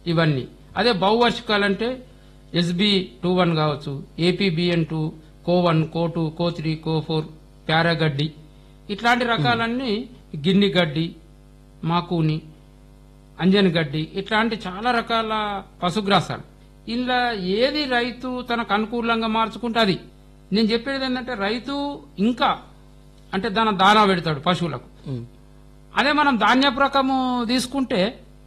ఇవన్నీ అదే బహువార్షికాలంటే ఎస్బి టూ వన్ కావచ్చు APBN two CO one CO two CO three CO four ప్యారాగడ్డి ఇట్లాంటి రకాలన్నీ గిన్ని గడ్డి మాకూని అంజన్ గడ్డి ఇట్లాంటి చాలా రకాల పశుగ్రాసాలు ఇలా ఏది రైతు తనకు అనుకూలంగా మార్చుకుంటే అది నేను చెప్పేది ఏంటంటే రైతు ఇంకా అంటే దాని దానా పెడతాడు పశువులకు ఉమ్. అదే మనం ధాన్యపు రకము తీసుకుంటే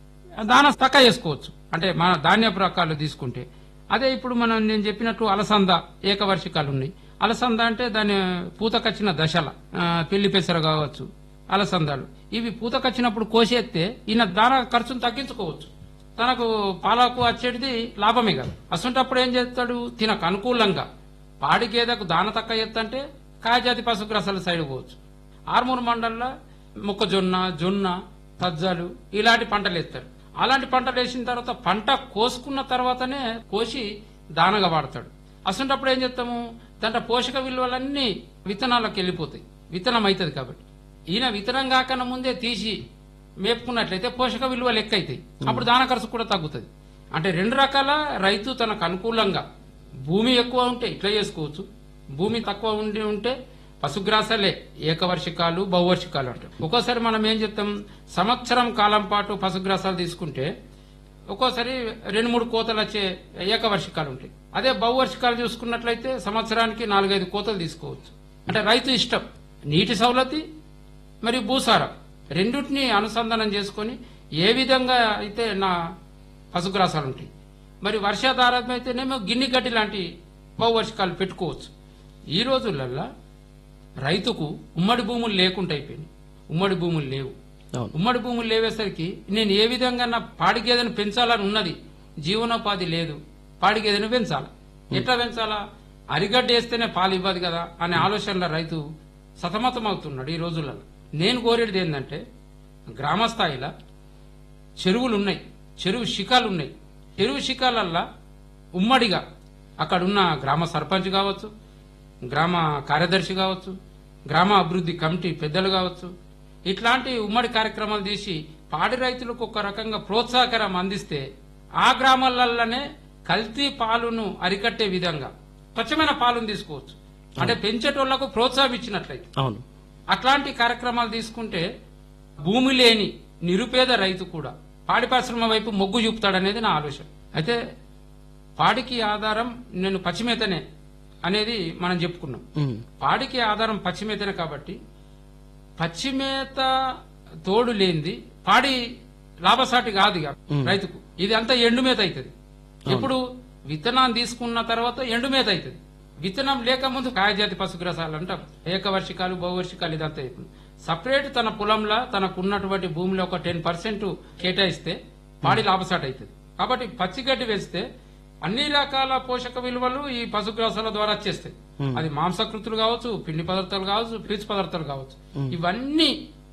దానా తక్కువ చేసుకోవచ్చు అంటే మన ధాన్యపు రకాలు తీసుకుంటే అదే ఇప్పుడు మనం నేను చెప్పినట్టు అలసంద ఏకవర్షికాలు ఉన్నాయి అలసంద అంటే దాని పూతకచ్చిన దశల ఆ, పెళ్లి పెసర కావచ్చు అలసందాలు ఇవి పూతకచ్చినప్పుడు కోసేస్తే ఈయన దాన ఖర్చును తగ్గించుకోవచ్చు తనకు పాలకు వచ్చేటిది లాభమే కదా అసంటప్పుడు ఏం చేస్తాడు తినకు అనుకూలంగా పాడి గేదెకు దాన తక్కువ ఎత్తంటే కాయజాతి పశుగ్రాసాల సైడ్ పోవచ్చు ఆర్మూర్ మండల్లో మొక్కజొన్న జొన్న సజ్జలు ఇలాంటి పంటలు వేస్తారు అలాంటి పంటలు వేసిన తర్వాత పంట కోసుకున్న తర్వాతనే కోసి దానగా వాడతాడు అసంటప్పుడు ఏం చేస్తాము దాంట్లో పోషక విలువలన్నీ విత్తనాలకు వెళ్ళిపోతాయి విత్తనం అవుతుంది కాబట్టి ఈయన విత్తనం కాకన్నా ముందే తీసి మేపుకున్నట్లయితే పోషక విలువలు ఎక్కువైతాయి అప్పుడు దాన ఖర్చు కూడా తగ్గుతుంది అంటే రెండు రకాల రైతు తనకు అనుకూలంగా భూమి ఎక్కువ ఉంటే ఇట్లా చేసుకోవచ్చు భూమి తక్కువ ఉండి ఉంటే పశుగ్రాసాలే ఏకవర్షికాలు బహువర్షికాలు అంటాం ఒక్కోసారి మనం ఏం చెప్తాం సంవత్సరం కాలం పాటు పశుగ్రాసాలు తీసుకుంటే ఒక్కోసారి రెండు మూడు కోతలు వచ్చే ఏకవర్షికాలు ఉంటాయి అదే బహువర్షికాలు చూసుకున్నట్లయితే సంవత్సరానికి నాలుగైదు కోతలు తీసుకోవచ్చు అంటే రైతు ఇష్టం నీటి సౌలతి మరియు భూసారం రెండింటిని అనుసంధానం చేసుకొని ఏ విధంగా అయితే నా పశుగ్రాసాలు ఉంటాయి మరి వర్షాధారం అయితేనేమో గిన్నె గడ్డి లాంటి బహువర్షికాలు పెట్టుకోవచ్చు ఈ రోజులల్లా రైతుకు ఉమ్మడి భూములు లేకుండా అయిపోయినాయి ఉమ్మడి భూములు లేవు అవును ఉమ్మడి భూములు లేవేసరికి నేను ఏ విధంగా నా పాడి గేదెను పెంచాలని ఉన్నది జీవనోపాధి లేదు పాడి గేదెను పెంచాలి ఎట్లా పెంచాలా అరిగడ్డ వేస్తేనే పాలు ఇవ్వదు కదా అనే ఆలోచనలో రైతు సతమతం అవుతున్నాడు ఈ రోజులలో నేను కోరేది ఏంటంటే గ్రామ స్థాయిలో చెరువులు ఉన్నాయి చెరువు శిఖాలు ఉన్నాయి చెరువు శిఖాలల్లా ఉమ్మడిగా అక్కడున్న గ్రామ సర్పంచ్ కావచ్చు గ్రామ కార్యదర్శి కావచ్చు గ్రామ అభివృద్ధి కమిటీ పెద్దలు కావచ్చు ఇట్లాంటి ఉమ్మడి కార్యక్రమాలు తీసి పాడి రైతులకు ఒక రకంగా ప్రోత్సాహకరం అందిస్తే ఆ గ్రామాలలోనే కల్తీ పాలును అరికట్టే విధంగా స్వచ్ఛమైన పాలును తీసుకోవచ్చు అంటే పెంచేటోళ్లకు ప్రోత్సాహం ఇచ్చినట్లయితే అవును అట్లాంటి కార్యక్రమాలు తీసుకుంటే భూమి లేని నిరుపేద రైతు కూడా పాడి పరిశ్రమ వైపు మొగ్గు చూపుతాడనేది నా ఆలోచన అయితే పాడికి ఆధారం నేను పచ్చిమేతనే అనేది మనం చెప్పుకున్నాం ఉమ్. పాడికి ఆధారం పచ్చిమేతనే కాబట్టి పచ్చిమేత తోడు లేనిది పాడి లాభసాటి కాదు ఇక రైతుకు ఇది అంతా ఎండుమేత అవుతుంది ఇప్పుడు విత్తనాన్ని తీసుకున్న తర్వాత ఎండుమేత అవుతుంది విత్తనం లేకముందు కాయజాతి పశుగ్రసాలు అంటాం ఏకవర్షికాలు బహువర్షికాలు ఇదంతా ఇప్పుడు సపరేట్ తన పొలంలో తనకున్నటువంటి భూమిలో ఒక టెన్ పర్సెంట్ కేటాయిస్తే పాడి లాభసాటి అవుతుంది కాబట్టి పచ్చిగడ్డి వేస్తే అన్ని రకాల పోషక విలువలు ఈ పశుగ్రాసాల ద్వారా వచ్చేస్తాయి అది మాంసకృతులు కావచ్చు పిండి పదార్థాలు కావచ్చు పీచు పదార్థాలు కావచ్చు ఇవన్నీ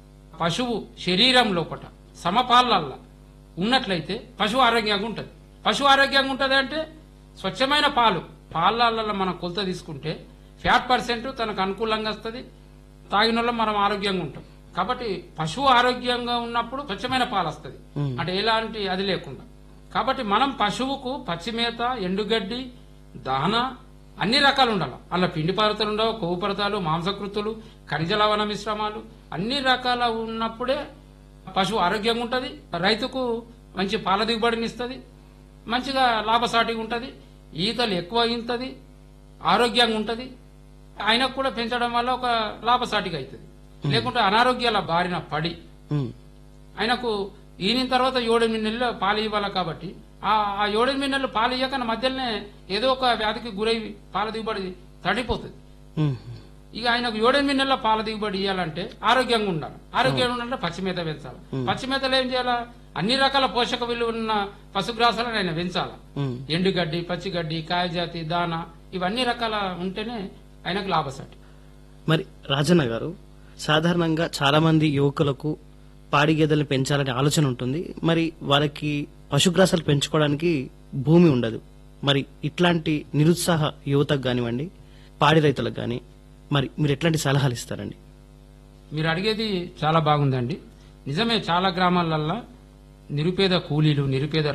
పశువు శరీరం లోపట సమపాలల్లా ఉన్నట్లయితే పశువు ఆరోగ్యంగా ఉంటుంది పశువు ఆరోగ్యంగా ఉంటుంది అంటే స్వచ్ఛమైన పాలు పాలల్లో మనం కొలత తీసుకుంటే ఫ్యాట్ పర్సెంట్ తనకు అనుకూలంగా వస్తుంది తాగిన వాళ్ళం మనం ఆరోగ్యంగా ఉంటాం కాబట్టి పశువు ఆరోగ్యంగా ఉన్నప్పుడు స్వచ్ఛమైన పాలు వస్తుంది అంటే ఎలాంటి అది లేకుండా కాబట్టి మనం పశువుకు పచ్చిమేత ఎండుగడ్డి దాన అన్ని రకాలు ఉండాలి అలా పిండి పదార్థాలు ఉండవు కొవ్వు పదార్థాలు మాంసకృతులు ఖనిజ లవణ మిశ్రమాలు అన్ని రకాల ఉన్నప్పుడే పశువు ఆరోగ్యంగా ఉంటది రైతుకు మంచి పాల దిగుబడిని ఇస్తుంది మంచిగా లాభసాటిగా ఉంటది ఈతలు ఎక్కువ ఇంతది ఆరోగ్యంగా ఉంటది ఆయనకు కూడా పెంచడం వల్ల ఒక లాభసాటిగా అవుతుంది లేకుంటే అనారోగ్యాల బారిన పడి ఉమ్. ఆయనకు ఈయన తర్వాత ఏడెనిమిది నెలలు పాలు ఇవ్వాలి కాబట్టి ఆ ఆ ఏడెనిమిది నెలలు పాలు ఇవ్వక మధ్యలోనే ఏదో ఒక వ్యాధికి గురై పాల దిగుబడి తడిపోతుంది ఉమ్. ఇక ఆయనకు ఏడెనిమిది నెలల పాల దిగుబడి ఇవ్వాలంటే ఆరోగ్యంగా ఉండాలి ఆరోగ్యంగా ఉండాలంటే పచ్చిమేత పెంచాలి పచ్చిమేతలు ఏం చేయాలా అన్ని రకాల పోషక విలువ ఉన్న పశుగ్రాసాలను ఆయన పెంచాలి ఉమ్. ఎండుగడ్డి పచ్చిగడ్డి కాయజాతి దాన ఇవన్నీ రకాల ఉంటేనే ఆయనకు లాభసాటి మరి రాజన్న గారు సాధారణంగా చాలా మంది యువకులకు పాడి గేదెలను పెంచాలనే ఆలోచన ఉంటుంది మరి వాళ్ళకి పశుగ్రాసాలు పెంచుకోవడానికి భూమి ఉండదు మరి ఇట్లాంటి నిరుత్సాహ యువతకు కానివ్వండి పాడి రైతులకు కానీ మరి మీరు ఎట్లాంటి సలహాలు ఇస్తారండి మీరు అడిగేది చాలా బాగుందండి నిజమే చాలా గ్రామాలల్లో నిరుపేద కూలీలు నిరుపేద